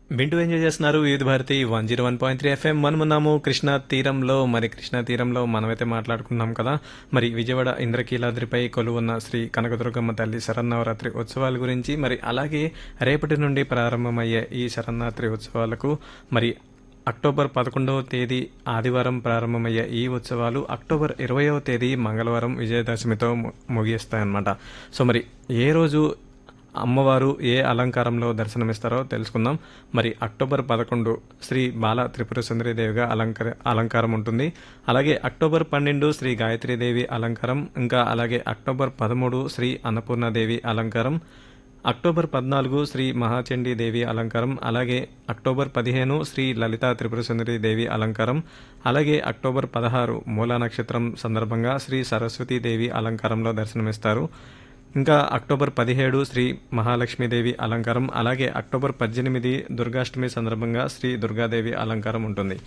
వింటూ ఎంజాయ్ చేస్తున్నారు Vividh Bharati one zero one point three FM మనమున్నాము కృష్ణా తీరంలో మరి కృష్ణా తీరంలో మనమైతే మాట్లాడుకున్నాం కదా మరి విజయవాడ ఇంద్రకీలాద్రిపై కొలువున్న శ్రీ కనకదుర్గమ్మ తల్లి శరన్నవరాత్రి ఉత్సవాల గురించి మరి అలాగే రేపటి నుండి ప్రారంభమయ్యే ఈ శరన్నవరాత్రి ఉత్సవాలకు మరి అక్టోబర్ పదకొండవ తేదీ ఆదివారం ప్రారంభమయ్యే ఈ ఉత్సవాలు అక్టోబర్ ఇరవయవ తేదీ మంగళవారం విజయదశమితో ము- ముగిస్తాయన్నమాట సో మరి ఏ రోజు అమ్మవారు ఏ అలంకారంలో దర్శనమిస్తారో తెలుసుకుందాం మరి అక్టోబర్ పదకొండు శ్రీ బాల త్రిపుర సుందరీదేవిగా అలంకర అలంకారం ఉంటుంది అలాగే అక్టోబర్ పన్నెండు శ్రీ గాయత్రీదేవి అలంకారం ఇంకా అలాగే అక్టోబర్ పదమూడు శ్రీ అన్నపూర్ణాదేవి అలంకారం అక్టోబర్ పద్నాలుగు శ్రీ మహాచండీ దేవి అలంకారం అలాగే అక్టోబర్ పదిహేను శ్రీ లలితా త్రిపుర సుందరి దేవి అలంకారం అలాగే అక్టోబర్ పదహారు మూలా నక్షత్రం సందర్భంగా శ్రీ సరస్వతీ దేవి అలంకారంలో దర్శనమిస్తారు ఇంకా అక్టోబర్ పదిహేడు శ్రీ మహాలక్ష్మీదేవి అలంకారం అలాగే అక్టోబర్ పద్దెనిమిది దుర్గాష్టమి సందర్భంగా శ్రీ దుర్గాదేవి అలంకారం ఉంటుంది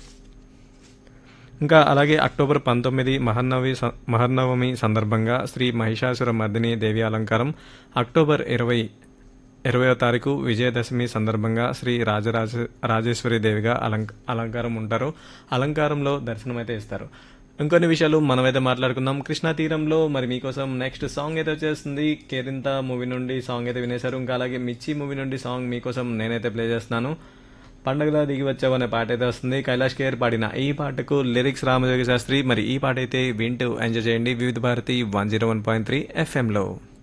ఇంకా అలాగే అక్టోబర్ పంతొమ్మిది మహన్నవి స- మహర్నవమి సందర్భంగా శ్రీ మహిషాసుర మర్దిని దేవి అలంకారం అక్టోబర్ ఇరవై ఇరవయో తారీఖు విజయదశమి సందర్భంగా శ్రీ రాజరాజ రాజేశ్వరి దేవిగా అలంక అలంకారం ఉంటారు అలంకారంలో దర్శనం అయితే ఇస్తారు ఇంకొన్ని విషయాలు మనమైతే మాట్లాడుకుందాం కృష్ణా తీరంలో మరి మీకోసం నెక్స్ట్ సాంగ్ అయితే వచ్చేస్తుంది కేరింత మూవీ నుండి సాంగ్ అయితే వినేశారు ఇంకా అలాగే మిర్చి మూవీ నుండి సాంగ్ మీకోసం నేనైతే ప్లే చేస్తున్నాను పండగలా దిగి వచ్చావు అనే పాట అయితే వస్తుంది కైలాష్ కేర్ పాడిన ఈ పాటకు లిరిక్స్ రామజోగి శాస్త్రి మరి ఈ పాట అయితే వింటూ ఎంజాయ్ చేయండి Vividh Bharati one zero one point three ఎఫ్ఎంలో